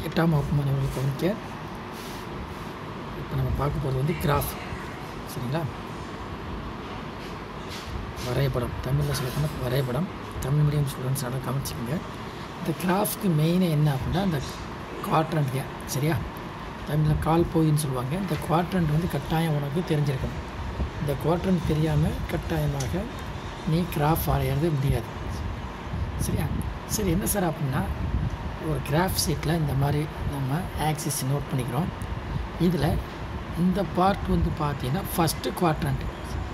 எட்டாம் வகுப்பு மாணவர்கள் கவனிக்க இப்போ நம்ம பார்க்க போகிறது வந்து கிராஃப் சரிங்களா வரைபடம் தமிழில் சொல்லப்போனால் வரைபடம் தமிழ் மீடியம் ஸ்டூடெண்ட்ஸ் நல்லா கவனிச்சுக்கோங்க இந்த கிராஃப்க்கு மெயினாக என்ன அப்படின்னா இந்த குவாட்ரண்ட் சரியா தமிழில் கால் போயின்னு சொல்லுவாங்க இந்த குவாட்ரண்ட் வந்து கட்டாயம் உனக்கு தெரிஞ்சிருக்கணும் இந்த குவாட்ரண்ட் தெரியாமல் கட்டாயமாக நீ கிராஃப் வரைகிறது முடியாது சரியா சரி என்ன சார் அப்படின்னா ஒரு கிராஃப் ஷீட்டில் இந்த மாதிரி நம்ம ஆக்சிஸ் நோட் பண்ணிக்கிறோம் இதில் இந்த பார்ட் வந்து பார்த்தீங்கன்னா ஃபஸ்ட்டு குவாட்ரண்ட்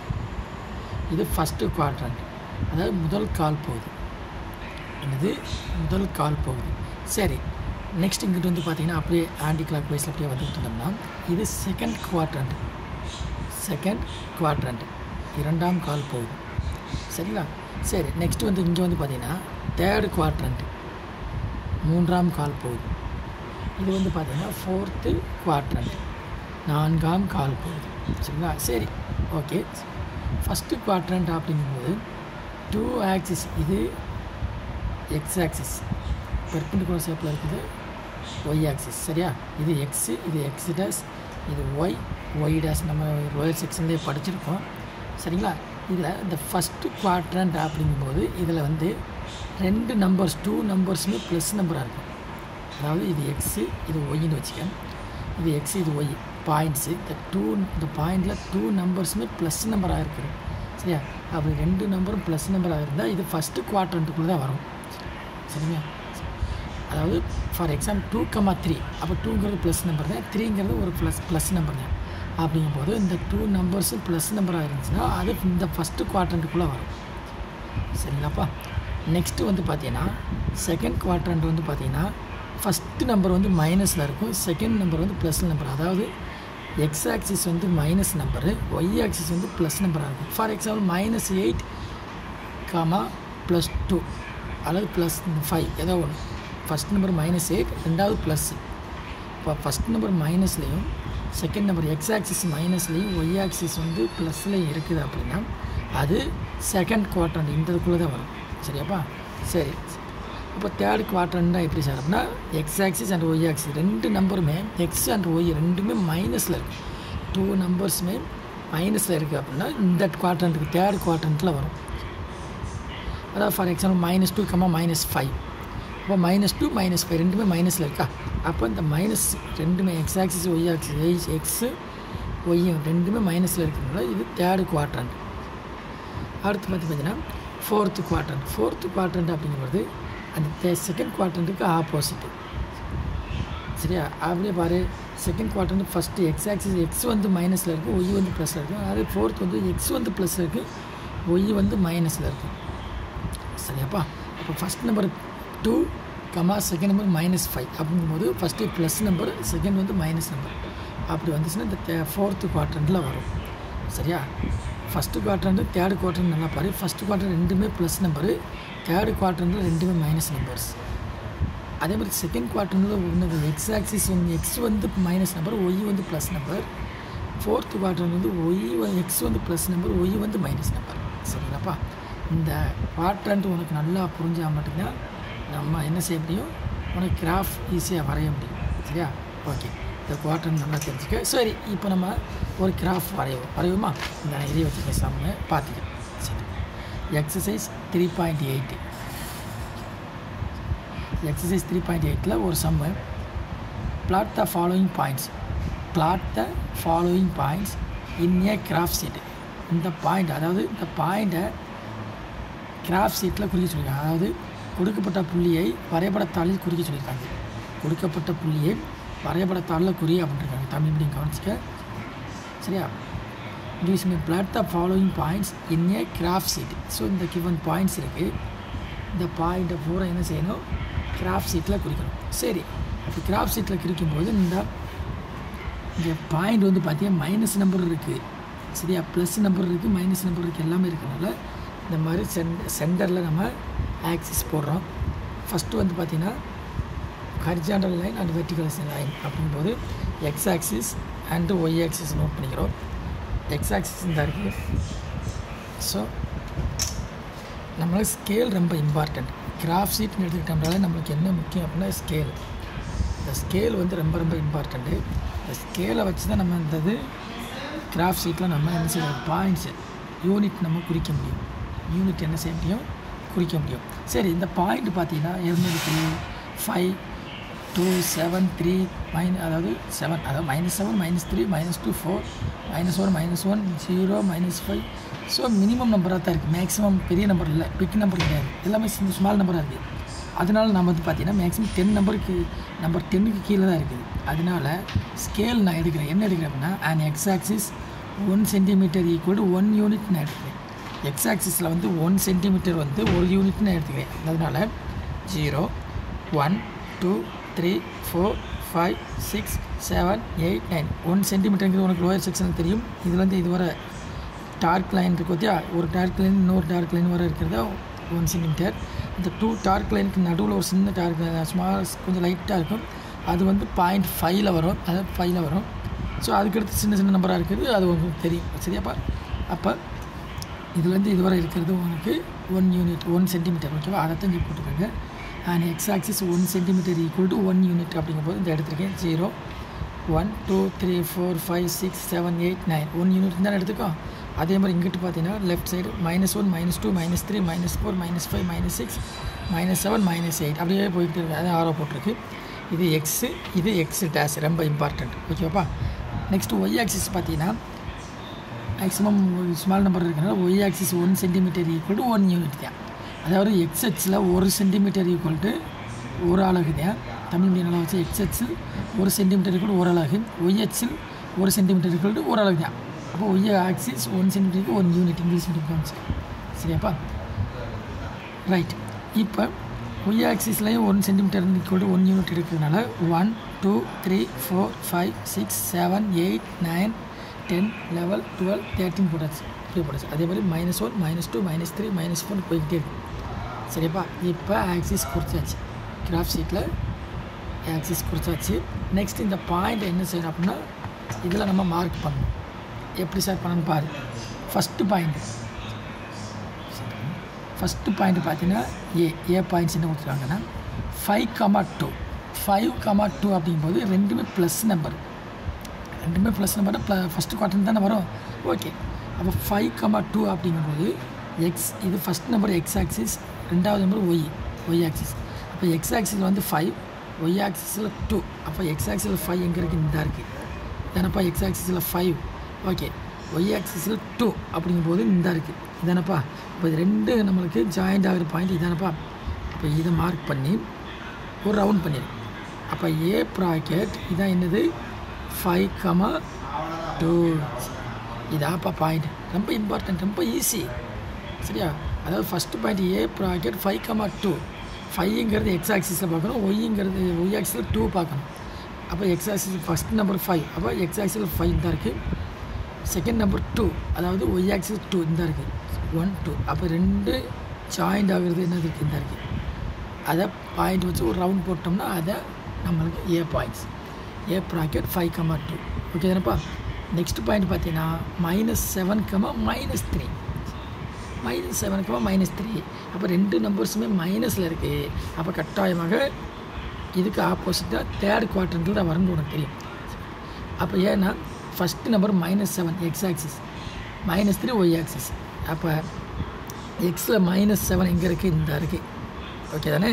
இது ஃபஸ்ட்டு குவாட்ரண்ட் அதாவது முதல் கால் போகுது என்னது முதல் கால் போகுது சரி நெக்ஸ்ட் இங்கிட்டு வந்து பார்த்தீங்கன்னா அப்படியே ஆன்டி கிளாக் வைஸில் அப்படியே வந்துட்டு இருந்தோம்னா இது செகண்ட் குவாட்ரண்ட் செகண்ட் குவாட்ரண்ட் இரண்டாம் கால் போகுது சரிங்களா சரி நெக்ஸ்ட் வந்து இங்கே வந்து பார்த்தீங்கன்னா தேர்டு குவாட்ரண்ட் மூன்றாம் கால் போகுது இது வந்து பார்த்தீங்கன்னா ஃபோர்த்து குவாட்ரண்ட் நான்காம் கால் போகுது சரிங்களா சரி ஓகே ஃபஸ்ட்டு குவாட்ரண்ட் அப்படிங்கும்போது டூ ஆக்சிஸ் இது எக்ஸ் ஆக்சிஸ் பெர்பெண்டிகுலர் ஷேப்பில் இருக்குது ஒய் ஆக்சிஸ் சரியா இது எக்ஸு இது எக்ஸ் டேஸ் இது ஒய் ஒய் டேஸ் நம்ம ரோயல் செக்ஷன்லேயே படிச்சிருக்கோம் சரிங்களா இதில் இந்த ஃபஸ்ட்டு குவாட்ரண்ட் அப்படிங்கும்போது இதில் வந்து ரெண்டு நம்பர்ஸ் டூ நம்பர்ஸுமே ப்ளஸ் நம்பராக இருக்கும் அதாவது இது எக்ஸு இது ஒய்ன்னு வச்சுக்க இது எக்ஸ் இது ஒய் பாயிண்ட்ஸு இந்த டூ இந்த பாயிண்டில் டூ நம்பர்ஸுமே ப்ளஸ் நம்பராக இருக்குது சரியா அப்படி ரெண்டு நம்பரும் ப்ளஸ் நம்பராக இருந்தால் இது ஃபஸ்ட்டு குவாட்ரண்ட்டுக்குள்ளே தான் வரும் சரிங்களா அதாவது for example two comma three அப்போ டூங்கிறது ப்ளஸ் நம்பர் தான் த்ரீங்கிறது ஒரு ப்ளஸ் ப்ளஸ் நம்பர் தான் அப்படிங்கும்போது இந்த டூ நம்பர்ஸும் ப்ளஸ் நம்பராக இருந்துச்சுன்னா அது இந்த ஃபஸ்ட்டு குவாட்ரண்ட்டுக்குள்ளே வரும் சரிங்களாப்பா நெக்ஸ்ட்டு வந்து பார்த்தீங்கன்னா செகண்ட் குவாட்ரண்ட் வந்து பார்த்தீங்கன்னா ஃபஸ்ட்டு நம்பர் வந்து மைனஸில் இருக்கும் செகண்ட் நம்பர் வந்து ப்ளஸ் நம்பர் அதாவது எக்ஸ் ஆக்சிஸ் வந்து மைனஸ் நம்பரு ஒய் ஆக்சிஸ் வந்து ப்ளஸ் நம்பராக இருக்கும் for example minus eight comma plus two அல்லது ப்ளஸ் ஃபைவ் ஏதோ ஒன்று ஃபஸ்ட் நம்பர் மைனஸ் எயிட் ரெண்டாவது ப்ளஸ் இப்போ ஃபஸ்ட் நம்பர் மைனஸ்லேயும் செகண்ட் நம்பர் எக்ஸ் ஆக்சிஸ் மைனஸ்லேயும் ஒய் ஆக்சிஸ் வந்து ப்ளஸ்லேயும் இருக்குது அப்படின்னா அது செகண்ட் குவாட்ரண்ட் இந்த இதுக்குள்ளே தான் வரும் சரியாப்பா சரி இப்போ தேர்ட் குவாட்ரண்ட்னா எப்படி சார் அப்படின்னா X axis and Y axis ரெண்டு நம்பருமே எக்ஸ் அண்ட் ஒய் ரெண்டுமே மைனஸில் இருக்குது டூ நம்பர்ஸுமே மைனஸில் இருக்குது அப்படின்னா இந்த குவாட்ரண்ட்டுக்கு தேர்ட் குவாட்ரண்ட்டில் வரும் அதாவது for example minus two comma minus five இப்போ மைனஸ் டூ மைனஸ் ஃபைவ் ரெண்டுமே மைனஸில் இருக்கா அப்போ இந்த மைனஸ் ரெண்டுமே X axis Y axis X ஒய்யும் ரெண்டுமே மைனஸில் இருக்கிறதுனால இது தேர்டு குவாட்ரண்ட் அடுத்து பார்த்து பார்த்தீங்கன்னா ஃபோர்த்து குவாட்ரண்ட் ஃபோர்த்து குவாட்ரண்ட் அப்படிங்கிறது அந்த செகண்ட் குவாட்ரண்ட்டுக்கு ஆப்போசிட்டு சரியா அப்படியே பாரு second quarter first X axis X வந்து மைனஸில் இருக்குது ஒய் வந்து ப்ளஸில் இருக்குது அதே ஃபோர்த் வந்து எக்ஸ் வந்து ப்ளஸில் இருக்குது ஒய் வந்து மைனஸில் இருக்குது சரியாப்பா அப்போ first number two comma second number minus five அப்படிங்கும்போது ஃபஸ்ட்டு ப்ளஸ் நம்பர் செகண்ட் வந்து மைனஸ் நம்பர் அப்படி வந்துச்சுன்னா இந்த ஃபோர்த்து குவார்ட்டரில் வரும் சரியா ஃபஸ்ட்டு குவார்ட்டர் தேர்டு குவார்ட்டர் நல்லா பாரு ஃபஸ்ட்டு குவார்ட்டர் ரெண்டுமே ப்ளஸ் நம்பரு தேர்டு குவார்ட்டரில் ரெண்டுமே மைனஸ் நம்பர்ஸ் அதே மாதிரி செகண்ட் குவார்ட்டரில் ஒன்று எக்ஸ் ஆக்சிஸ் வந்து எக்ஸ் வந்து மைனஸ் நம்பர் ஒய் வந்து ப்ளஸ் நம்பர் ஃபோர்த்து குவார்ட்டர் வந்து ஒய் எக்ஸ் வந்து ப்ளஸ் நம்பர் ஒய் வந்து மைனஸ் நம்பர் சரிங்களாப்பா இந்த குவாட்ரண்ட் உனக்கு நல்லா புரிஞ்சால் மட்டும்தான் நம்ம என்ன செய்ய முடியும் உனக்கு கிராஃப் ஈஸியாக வரைய முடியும் சரியா ஓகே இந்த குவாட்ரண்ட் நல்லா தெரிஞ்சுக்க சரி இப்போ நம்ம ஒரு கிராஃப் வரைவோம் வரைவோமா இந்த நான் இதே வச்சுருக்க சம்ம பார்த்துக்க சரி exercise three point eight exercise three point எயிட்டில் ஒரு sum plot the following points plot the following points in a graph sheet இந்த பாயிண்ட் அதாவது இந்த பாயிண்ட்டை கிராஃப் ஷீட்டில் குறிக்க சொல்லியிருக்காங்க அதாவது கொடுக்கப்பட்ட புள்ளியை வரைபடத்தாளில் குறிக்க சொல்லியிருக்காங்க கொடுக்கப்பட்ட புள்ளியை வரைபடத்தாளில் குறி அப்படின்ட்டுருக்காங்க தமிழ் மீடியம் கவனிச்சிக்க சரியா English mean plot the following points in a graph sheet so இந்த கிவன் பாயிண்ட்ஸ் இருக்குது இந்த பாயிண்ட்டை பூரா என்ன செய்யணும் கிராஃப் ஷீட்டில் குறிக்கணும் சரி இப்போ கிராஃப் ஷீட்டில் குறிக்கும்போது இந்த இங்கே பாயிண்ட் வந்து பார்த்தீங்கன்னா மைனஸ் நம்பர் இருக்குது சரியா ப்ளஸ் நம்பர் இருக்குது மைனஸ் நம்பர் இருக்குது எல்லாமே இருக்கிறனால இந்த மாதிரி சென்ட் சென்டரில் நம்ம ஆக்சிஸ் போடுறோம் ஃபஸ்ட்டு வந்து பார்த்திங்கன்னா horizontal line and vertical line அப்படிங்கும்போது X axis and Y axis note பண்ணிக்கிறோம் எக்ஸ் ஆக்சிஸ் இந்த இருக்குது ஸோ நம்மளுக்கு ஸ்கேல் ரொம்ப இம்பார்ட்டண்ட் கிராஃப் ஷீட்னு எடுத்துக்கிட்டோம்னாலே நம்மளுக்கு என்ன முக்கியம் அப்படின்னா ஸ்கேல் இந்த ஸ்கேல் வந்து ரொம்ப ரொம்ப இம்பார்ட்டண்ட்டு இந்த ஸ்கேலை வச்சு தான் நம்ம இந்த இது கிராஃப்ட் ஷீட்டில் நம்ம என்ன செய்யணும் பாயிண்ட்ஸு யூனிட் நம்ம குறிக்க முடியும் யூனிட் என்ன செய்ய முடியும் குறிக்க முடியும் சரி இந்த பாயிண்ட் பார்த்தீங்கன்னா இருநூறு five two seven three mine அதாவது செவன் அதாவது minus seven minus three minus two four minus one minus one zero minus five so minimum நம்பராக தான் இருக்குது மேக்ஸிமம் பெரிய நம்பர் இல்லை பிக் நம்பர் கிடையாது எல்லாமே ஸ்மால் நம்பராக இருக்குது அதனால நம்ம வந்து பார்த்தீங்கன்னா மேக்ஸிமம் டென் நம்பருக்கு நம்பர் டென்னுக்கு கீழே தான் இருக்குது அதனால ஸ்கேல் நான் எடுக்கிறேன் என்ன எடுக்கிறேன் அப்படின்னா and X axis one centimetre equal to one unit நான் எடுத்துக்கிறேன் எக்ஸ் ஆக்சிஸில் வந்து ஒன் சென்டிமீட்டர் வந்து ஒரு யூனிட் நான் எடுத்துக்கிறேன் அதனால் zero one two three four five six seven eight nine one சென்டிமீட்டருங்கிறது உனக்கு லோயர் செக்ஷன் தெரியும் இதில் வந்து இது வர டார்க் லைன் இருக்கு பார்த்தியா ஒரு டார்க் லைன் இன்னொரு டார்க் லைன் வர இருக்கிறதா ஒன் சென்டிமீட்டர் இந்த டூ டார்க் லைனுக்கு நடுவில் ஒரு சின்ன டார்க் ஸ்மால் கொஞ்சம் லைட்டாக இருக்கும் அது வந்து பாயிண்ட் ஃபைவ்ல வரும் அதாவது ஃபைவ்ல வரும் ஸோ அதுக்கடுத்து சின்ன சின்ன நம்பராக இருக்குது அது உங்களுக்கு தெரியும் சரியாப்பா அப்போ இதுலேருந்து இதுவரை இருக்கிறது உங்களுக்கு ஒன் யூனிட் ஒன் சென்டிமீட்டர் ஓகேவா அதை தான் போட்டுக்கோங்க and X axis one centimetre equal to one unit அப்படிங்கும்போது இந்த எடுத்திருக்கேன் zero one two three four five six seven eight nine one unit தானே எடுத்துக்கோ அதே மாதிரி இங்கிட்டு பார்த்தீங்கன்னா left side minus one minus two minus three minus four minus five minus six minus seven minus eight அப்படியே போயிட்டு இருக்கு அது ஆரோ போட்டிருக்கு இது எக்ஸு இது எக்ஸ் டேஷ் ரொம்ப இம்பார்ட்டண்ட் ஓகேவாப்பா நெக்ஸ்ட் ஒய் ஆக்சிஸ் பார்த்தீங்கன்னா மேக்ஸிமம் ஸ்மால் நம்பர் இருக்கிறனால y axis one centimetre equal to one unit தான் அதாவது எக்ஸ்ஹெச்சில் ஒரு சென்டிமீட்டர் ஈக்குவல் டு ஒரு அலகு தான் தமிழ் மீடியம் அளவு வச்சு எக்ஸ்ஹெச்சில் ஒரு சென்டிமீட்டர் ஈக்குவல் ஒரு அலகு ஒய்ஹெச்சில் ஒரு சென்டிமீட்டர் ஈக்குவல் டு ஒரு அலகு தான் அப்போ ஒய் ஆக்சிஸ் ஒன் சென்டிமீட்டருக்கு ஒன் யூனிட் இங்கிலீஷ் மீடியம் காமிச்சு சரியாப்பா ரைட் இப்போ ஒய் ஆக்சிஸ்லேயும் one centimetre equal to one unit இருக்கிறதுனால one two three four five six seven eight nine ten eleven twelve thirteen போட்டாச்சு இப்படி போட்டாச்சு அதே மாதிரி minus one minus two minus three minus four போய்கிட்டே இருக்கு சரிப்பா இப்போ ஆக்சிஸ் குறிச்சாச்சு கிராஃப் ஷீட்டில் ஆக்சிஸ் குறிச்சாச்சு நெக்ஸ்ட் இந்த பாயிண்ட் என்ன செய்யணும் அப்படின்னா இதில் நம்ம மார்க் பண்ணணும் எப்படி சார் பண்ணணும் பாரு ஃபஸ்ட்டு பாயிண்ட் ஃபஸ்ட்டு பாயிண்ட் பார்த்தீங்கன்னா ஏ ஏ பாயிண்ட்ஸ் என்ன கொடுத்துருக்காங்கன்னா five comma two five comma two அப்படிங்கும்போது ரெண்டுமே ப்ளஸ் நம்பர் ரெண்டுமே ப்ளஸ் நம்பர் ப்ள ஃபஸ்ட்டு குவார்டர் தானே வரும் ஓகே அப்போ ஃபைவ் கமா டூ அப்படிங்கும்போது எக்ஸ் இது ஃபஸ்ட் நம்பர் எக்ஸ் ஆக்சிஸ் ரெண்டாவது நம்பர் ஒய் ஒய் ஆக்சிஸ் அப்போ எக்ஸ் ஆக்சிஸில் வந்து ஃபைவ் ஒய் ஆக்சிஸில் டூ அப்போ எக்ஸ் ஆக்சிஸில் ஃபைவ் எங்கே இருக்குது இந்த இருக்குது இதானப்பா எக்ஸ் ஆக்சிஸில் ஃபைவ் ஓகே ஒய் ஆக்சிஸில் டூ அப்படிங்கும்போது இந்த இருக்குது இதானப்பா இப்போ இது ரெண்டு நம்மளுக்கு ஜாயிண்ட் ஆகிற பாயிண்ட் இதானப்பா அப்போ இதை மார்க் பண்ணி ஒரு ரவுண்ட் பண்ணிடு அப்போ ஏ ப்ராக்கெட் இதான் என்னது ஃபைவ் கமா டூ இதாப்பா பாயிண்ட் ரொம்ப இம்பார்ட்டன்ட் ரொம்ப ஈஸி சரியா அதாவது first point A bracket five comma two ஃபைவ்ங்கிறது எக்ஸ் ஆக்சிஸில் பார்க்கணும் ஒய்ங்கிறது ஒய் ஆக்சிஸில் டூ பார்க்கணும் அப்போ x axis first number five அப்போ எக்ஸ் ஆக்சிஸில் ஃபைவ் தான் இருக்குது செகண்ட் நம்பர் டூ அதாவது ஒய் ஆக்சிஸ் டூ இந்த இருக்குது ஒன் டூ அப்போ ரெண்டு ஜாயிண்ட் ஆகுறது என்னது இருக்குது இந்த இருக்குது அதை பாயிண்ட் வச்சு ஒரு ரவுண்ட் போட்டோம்னா அதை நம்மளுக்கு A points A bracket five comma two okay தானப்பா நெக்ஸ்ட் பாயிண்ட் பார்த்தீங்கன்னா minus seven comma minus three minus seven comma minus three அப்போ ரெண்டு நம்பர்ஸுமே மைனஸில் இருக்குது அப்போ கட்டாயமாக இதுக்கு ஆப்போசிட்டாக தேர்ட் குவார்டர்ன்றது தான் வரும்னு உனக்கு தெரியும் அப்போ ஏன்னா first number minus seven x axis minus three y axis அப்போ எக்ஸில் மைனஸ் செவன் எங்கே இருக்குது இந்த இருக்குது ஓகே தானே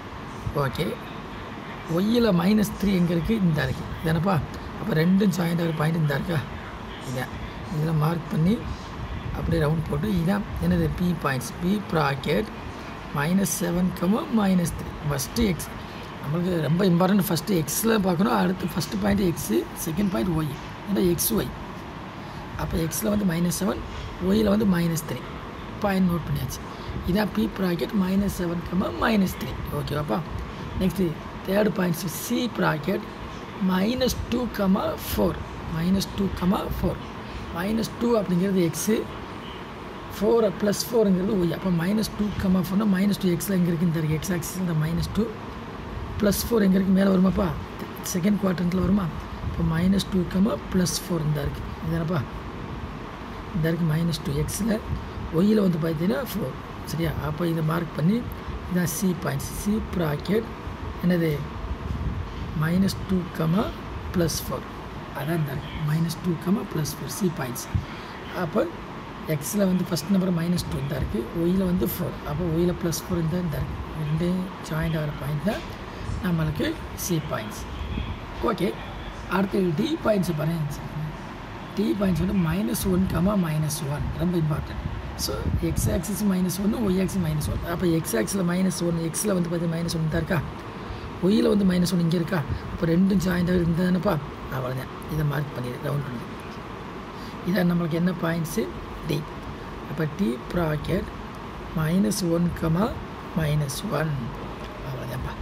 ஓகே ஒய்யில் மைனஸ் த்ரீ எங்கே இருக்குது இந்த இருக்குது இதானப்பா அப்போ ரெண்டும் ஜாயிண்ட் ஆகிற பாயிண்ட் இந்த இருக்கா இதான் இதில் மார்க் பண்ணி அப்படியே ரவுண்ட் போட்டு இதான் என்னது B points B bracket minus seven comma minus three first x நம்மளுக்கு ரொம்ப இம்பார்ட்டன்ட் ஃபஸ்ட்டு எக்ஸில் பார்க்கணும் அடுத்து first point x second point y ஏன்னா எக்ஸ் ஒய் அப்போ எக்ஸில் வந்து மைனஸ் செவன் ஒயில் வந்து மைனஸ் த்ரீ பாயிண்ட் நோட் பண்ணியாச்சு இதான் B bracket minus seven comma minus three ஓகேவாப்பா next third points C bracket minus two comma four minus two comma four minus two அப்படிங்கிறது எக்ஸு ஃபோர் ப்ளஸ் ஃபோருங்கிறது y அப்போ minus two comma ஃபோர்னா minus two எக்ஸில் எங்கே இருக்குது இந்த x axis இந்த மைனஸ் டூ ப்ளஸ் ஃபோர் எங்கே இருக்குது மேலே வருமாப்பா செகண்ட் குவார்ட்டரில் வருமா இப்போ minus two comma plus four இந்த இருக்குது இதானப்பா இந்த இருக்குது மைனஸ் டூ எக்ஸில் ஒய்யில் வந்து பார்த்தீங்கன்னா ஃபோர் சரியா அப்போ இதை மார்க் பண்ணி இதான் சி பாயிண்ட்ஸ் சி ப்ராக்கெட் என்னது minus two comma plus four அதான் இந்த minus two comma plus four C points அப்போ எக்ஸில் வந்து ஃபஸ்ட் நம்பர் மைனஸ் டூ தான் இருக்குது ஒயில் வந்து ஃபோர் அப்போ ஒயில் ப்ளஸ் ஃபோர் இந்த இந்த ரெண்டு ஜாயிண்ட் ஆகிற பாயிண்ட் தான் நம்மளுக்கு சி பாயிண்ட்ஸ் ஓகே அடுத்து டி பாயிண்ட்ஸ் பாருங்க டி பாயிண்ட்ஸ் வந்து minus one comma minus one ரொம்ப important so x axis minus ஒன்று ஒய் ஆக்சிஸ் மைனஸ் ஒன் அப்போ எக்ஸ் ஆக்ஸில் மைனஸ் ஒன் எக்ஸில் வந்து பார்த்தீங்கன்னா மைனஸ் ஒன் தான் இருக்கா ஒய்யில் வந்து மைனஸ் ஒன் இங்கே இருக்கா அப்போ ரெண்டும் ஜாயிண்டாக இருந்ததுனப்பா அவ்வளோதான் இதை மார்க் பண்ணிடு ரவுண்ட் பண்ணி இதான் நம்மளுக்கு என்ன பாயிண்ட்ஸு டி அப்போ D bracket minus one comma minus one அவ்வளோதான்ப்பா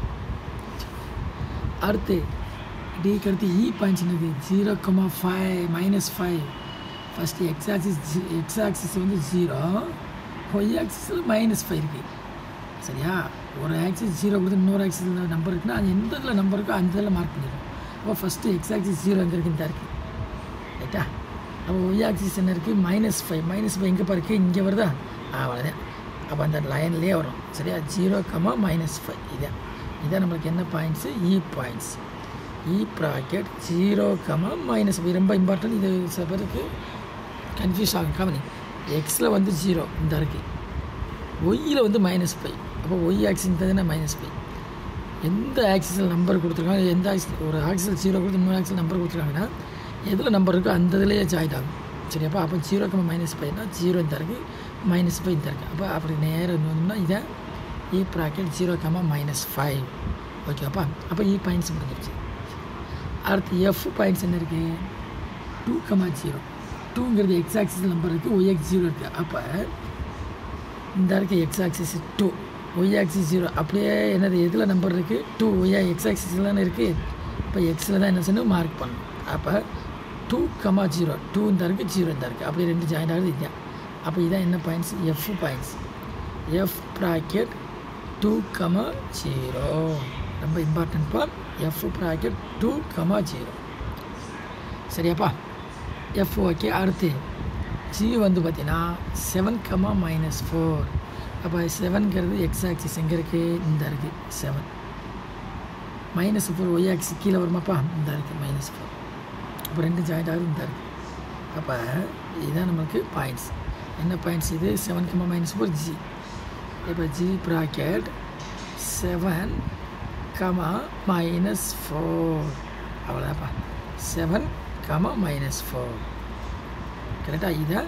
அடுத்து டிக்கு அடுத்து இ பாயிண்ட்ஸ் என்னது zero comma five minus five first X axis x axis வந்து ஜீரோ ஒய் ஆக்சிஸில் மைனஸ் ஃபைவ் இருக்குது சரியா ஒரு ஆக்சிஸ் ஜீரோ கொடுத்து இன்னொரு ஆக்சிஸில் நம்பர் இருக்குன்னா அது எந்த இதில் நம்பர் இருக்கோ அந்த இதில் மார்க் பண்ணிடும் அப்போ ஃபஸ்ட்டு எக்ஸ் ஆக்சிஸ் ஜீரோ எங்கே இருக்குன்னு தான் இருக்குது ரைட்டா அப்போ ஒய் ஆக்சிஸ் என்ன இருக்குது மைனஸ் ஃபைவ் மைனஸ் ஃபைவ் எங்கே பாருக்கு இங்கே வருதா அவ்வளோதான் அப்போ அந்த லைன்லேயே வரும் சரியா ஜீரோ கமா மைனஸ் ஃபைவ் இதான் இதான் நம்மளுக்கு என்ன பாயிண்ட்ஸு E points E bracket zero comma minus five ரொம்ப இம்பார்ட்டன்ட் இது சில பேருக்கு கன்ஃபியூஸ் ஆகும் கவனி எக்ஸில் வந்து ஜீரோ இந்த இருக்குது ஒய்யில் வந்து மைனஸ் ஃபைவ் அப்போ ஒய் ஆக்சிஸ் தானே மைனஸ் ஃபைவ் எந்த ஆக்சிஸில் நம்பர் கொடுத்துருக்காங்க எந்த ஆக்சிஸ் ஒரு ஆக்சிஸில் ஜீரோ கொடுத்து இன்னொரு ஆக்சிஸில் நம்பர் கொடுத்துருக்காங்கன்னா எதில் நம்பர் இருக்கோ அந்த இதுலேயே ஜாயின் ஆகும் சரியாப்பா அப்போ ஜீரோ கம்மா மைனஸ் ஃபைவ்னா ஜீரோ இந்த இருக்குது மைனஸ் ஃபைவ் இந்த இருக்குது அப்போ அப்படி நேரம் வந்தோம்னா இதை E bracket zero comma minus five ஓகேப்பா அப்போ இ பாயிண்ட்ஸ் முடிஞ்சிருச்சு அடுத்து எஃப் பாயிண்ட்ஸ் என்ன இருக்குது டூ கமா ஜீரோ டூங்கிறது எக்ஸ் ஆக்சிஸ் நம்பர் இருக்குது ஒய் எக்ஸ் ஜீரோ இருக்குது அப்போ இந்த இருக்க x axis two y axis zero அப்படியே என்னது எதில் நம்பர் இருக்குது டூ ஒய்யா எக்ஸ் ஆக்சிஸில் தானே இருக்குது இப்போ எக்ஸில் தான் என்ன செய்யணும் மார்க் பண்ணணும் அப்போ டூ கமா ஜீரோ டூ இந்த இருக்குது ஜீரோ இந்த இருக்குது அப்படியே ரெண்டு ஜாயின் ஆகுது இதுதான் அப்போ இதான் என்ன பாயிண்ட்ஸ் F points F bracket two comma zero ரொம்ப இம்பார்ட்டன்ட்ப்பா F bracket two comma zero சரியாப்பா எஃப் ஓகே அடுத்து ஜி வந்து பார்த்தீங்கன்னா செவன் கமா மைனஸ் ஃபோர் அப்போ செவன்கிறது எக்ஸ் ஆக்சிஸ் எங்கே இருக்குது இந்த இருக்குது seven minus four y axis கீழே வருமாப்பா இந்த இருக்குது மைனஸ் ஃபோர் அப்போ ரெண்டு ஜாயிண்ட் ஆகுது இந்த இருக்குது அப்போ இதுதான் நம்மளுக்கு பாயிண்ட்ஸ் என்ன பாயிண்ட்ஸ் இது seven comma minus four G இப்போ G bracket seven comma minus four அவ்வளோதான்ப்பா செவன் கமா மைனஸ் ஃபோர் கரெக்டாக இதை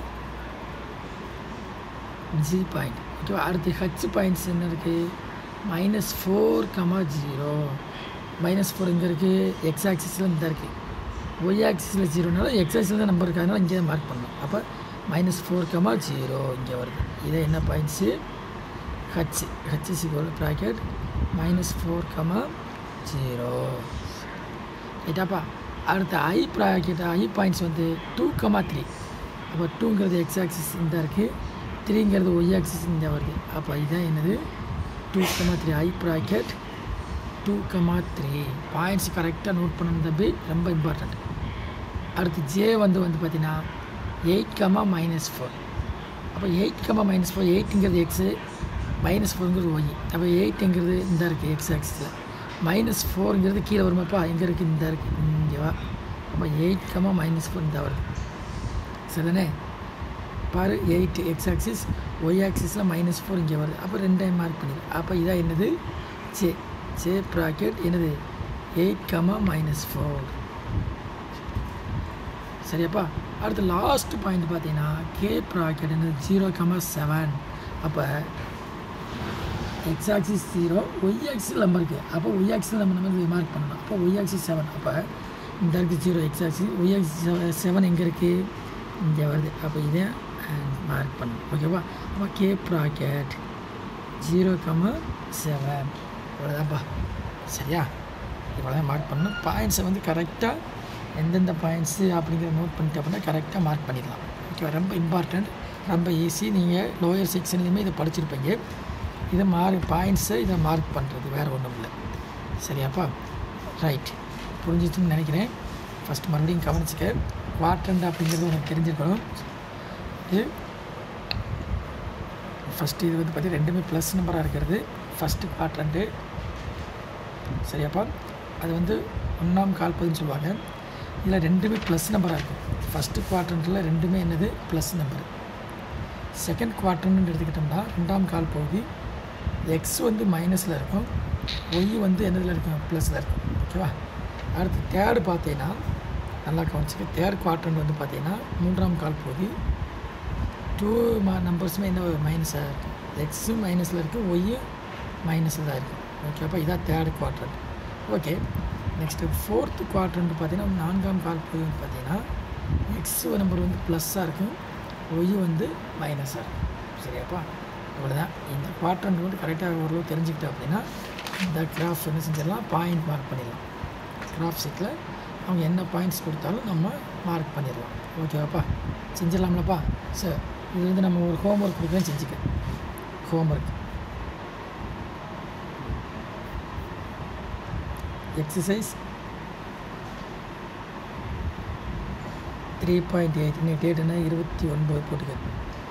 ஜி பாயிண்ட் ஓகேவா அடுத்து ஹச் பாயிண்ட்ஸ் என்ன இருக்குது minus four comma zero minus four இங்கே இருக்குது எக்ஸ் ஆக்சிஸில் இந்த இருக்குது ஒய் ஆக்சிஸில் ஜீரோனால எக்ஸ் ஆக்சிஸில் தான் நம்பர் இருக்காதனால இங்கே தான் மார்க் பண்ணணும் அப்போ மைனஸ் ஃபோர் கமா ஜீரோ இங்கே வருது இதை என்ன பாயிண்ட்ஸு ஹச் ஹச் சிகோல் bracket minus four comma zero ரைட்டாப்பா அடுத்து ஐ ப்ராக்கெட் ஐ பாயிண்ட்ஸ் வந்து டூ கமா த்ரீ அப்போ டூங்கிறது எக்ஸ் ஆக்சிஸ் இந்த இருக்குது த்ரீங்கிறது ஒய் ஆக்சிஸ் இந்த வருது அப்போ இதுதான் என்னது two comma three I bracket two comma three points கரெக்டாக நோட் பண்ணணும் தம்பி ரொம்ப இம்பார்ட்டண்ட் அடுத்து ஜே வந்து வந்து பார்த்தீங்கன்னா எயிட் கமா மைனஸ் ஃபோர் அப்போ எயிட் கமா மைனஸ் ஃபோர் எயிட்டுங்கிறது எக்ஸு மைனஸ் ஃபோருங்கிறது ஒய் அப்போ எயிட்டுங்கிறது இந்த இருக்குது எக்ஸ் ஆக்சிஸில் மைனஸ் ஃபோருங்கிறது கீழே வருமாப்பா எங்கே இருக்குது இந்த இருக்குது இங்கேவா அப்போ எயிட் கமா மைனஸ் ஃபோர் இந்த வருது சரிதானே பாரு எயிட் எக்ஸ் ஆக்சிஸ் ஒய் ஆக்சிஸில் மைனஸ் ஃபோர் இங்கே வருது அப்போ ரெண்டு டைம் மார்க் பண்ணிடு அப்போ இதான் என்னது ஜே ஜே ப்ராக்கெட் என்னது எயிட் கமா மைனஸ் ஃபோர் சரியாப்பா அடுத்து லாஸ்ட் பாயிண்ட் பார்த்தீங்கன்னா கே ப்ராக்கெட் என்னது ஜீரோ கமா செவன் அப்போ x axis zero y axis number இருக்குது அப்போ ஒய் ஆக்சிஸ் நம்ம நம்ம மார்க் பண்ணணும் அப்போ ஒய் ஆக்சிஸ் செவன் அப்போ இந்த இருக்குது zero x axis Y axis seven எங்கே இருக்குது இங்கே வருது அப்போ இதை மார்க் பண்ணணும் ஓகேவா அப்போ K bracket zero comma seven இவ்வளோதான்ப்பா சரியா இவ்வளோதான் மார்க் பண்ணணும் பாயிண்ட்ஸை வந்து கரெக்டாக எந்தெந்த பாயிண்ட்ஸு அப்படிங்கிற நோட் பண்ணிட்டு அப்படின்னா கரெக்டாக மார்க் பண்ணிடலாம் ஓகேவா ரொம்ப இம்பார்ட்டண்ட் ரொம்ப ஈஸி நீங்கள் லோயர் செக்ஷன்லேயுமே இதை படிச்சிருப்பீங்க இதை மார்க் பாயிண்ட்ஸை இதை மார்க் பண்ணுறது வேறு ஒன்றும் இல்லை சரியாப்பா ரைட் புரிஞ்சிச்சுன்னு நினைக்கிறேன் ஃபஸ்ட் மறுபடியும் கவனிச்சுக்க குவாட்ரண்ட் அப்படிங்கிறது உனக்கு தெரிஞ்சிருக்கணும் இது ஃபஸ்ட்டு இது வந்து பார்த்தீங்கன்னா ரெண்டுமே ப்ளஸ் நம்பராக இருக்கிறது ஃபஸ்ட்டு குவாட்ரண்ட்டு சரியாப்பா அது வந்து ஒன்றாம் கால் பகுதின்னு சொல்லுவாங்க இதில் ரெண்டுமே ப்ளஸ் நம்பராக இருக்கும் ஃபஸ்ட்டு குவாட்ரண்ட்டில் ரெண்டுமே என்னது ப்ளஸ் நம்பர் செகண்ட் குவாட்ரண்ட்னு எடுத்துக்கிட்டோம்னா ரெண்டாம் கால் பகுதி எக்ஸ் வந்து மைனஸில் இருக்கும் ஒய் வந்து என்னதில் இருக்கும் ப்ளஸில் இருக்கும் ஓகேவா அடுத்து தேர்டு பார்த்தீங்கன்னா நல்லா கவனிச்சுக்க தேர்ட் குவாட்ரண்ட் வந்து பார்த்தீங்கன்னா மூன்றாம் கால் பகுதி டூ மா நம்பர்ஸுமே என்ன மைனஸாக இருக்கும் எக்ஸும் மைனஸில் இருக்குது ஒய்யும் மைனஸில் தான் இருக்கும் ஓகேப்பா இதான் third quadrant okay next fourth quadrant பார்த்தீங்கன்னா நான்காம் கால் பகுதி வந்து பார்த்தீங்கன்னா எக்ஸ் நம்பர் வந்து ப்ளஸ்ஸாக இருக்கும் ஒய் வந்து மைனஸாக இருக்கும் சரியாப்பா இவ்வளோதான் இந்த குவாட்ரண்ட் வந்து கரெக்டாக ஓரளவு தெரிஞ்சுக்கிட்டோம் அப்படின்னா இந்த கிராஃப் என்ன செஞ்சிடலாம் பாயிண்ட் மார்க் பண்ணிடலாம் கிராஃப் ஷீட்டில் அவங்க என்ன பாயிண்ட்ஸ் கொடுத்தாலும் நம்ம மார்க் பண்ணிடலாம் ஓகேவாப்பா செஞ்சிடலாம்லப்பா சார் இது வந்து நம்ம ஒரு ஹோம்ஒர்க் கொடுக்குறேன் செஞ்சுக்க homework exercise three point eight இன்னைக்கு டேட்டுனா இருபத்தி ஒன்பது போட்டுக்க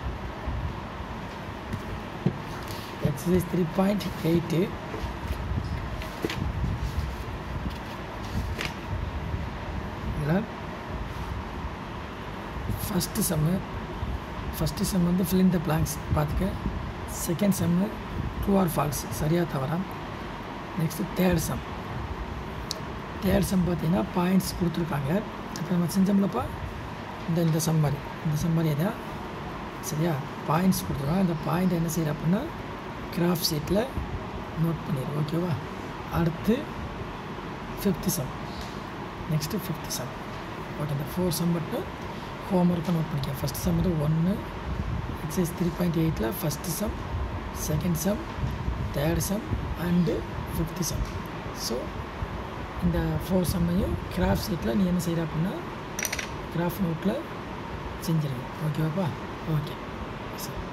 எக்ஸசைஸ் த்ரீ பாயிண்ட் எயிட்டு இதில் ஃபஸ்ட்டு செம்மு ஃபஸ்ட்டு செம் வந்து ஃபில் த பிளாங்க்ஸ் பார்த்துக்க second sum true or false சரியாக தவறா next third sum third sum பார்த்தீங்கன்னா பாயிண்ட்ஸ் கொடுத்துருக்காங்க இப்போ நம்ம செஞ்சோம்லப்பா இந்த இந்த சம் மாதிரி இந்த சம் மாதிரி தான் சரியா பாயிண்ட்ஸ் கொடுத்துருக்காங்க அந்த பாயிண்ட் என்ன செய்கிற அப்படின்னா கிராஃப் ஷீட்டில் நோட் பண்ணிடு ஓகேவா அடுத்து fifth sum next fifth sum okay இந்த ஃபோர் சம் மட்டும் ஹோம்ஒர்க்கை நோட் பண்ணிக்க ஃபஸ்ட் சம் வந்து ஒன்று எக்ஸைஸ் த்ரீ பாயிண்ட் எயிட்டில் first sum second sum third sum and fifth sum so இந்த ஃபோர் சம்மையும் கிராஃப் ஷீட்டில் நீ என்ன செய்கிற அப்படின்னா கிராஃப் நோட்டில் செஞ்சிருங்க ஓகேவாப்பா ஓகே சரி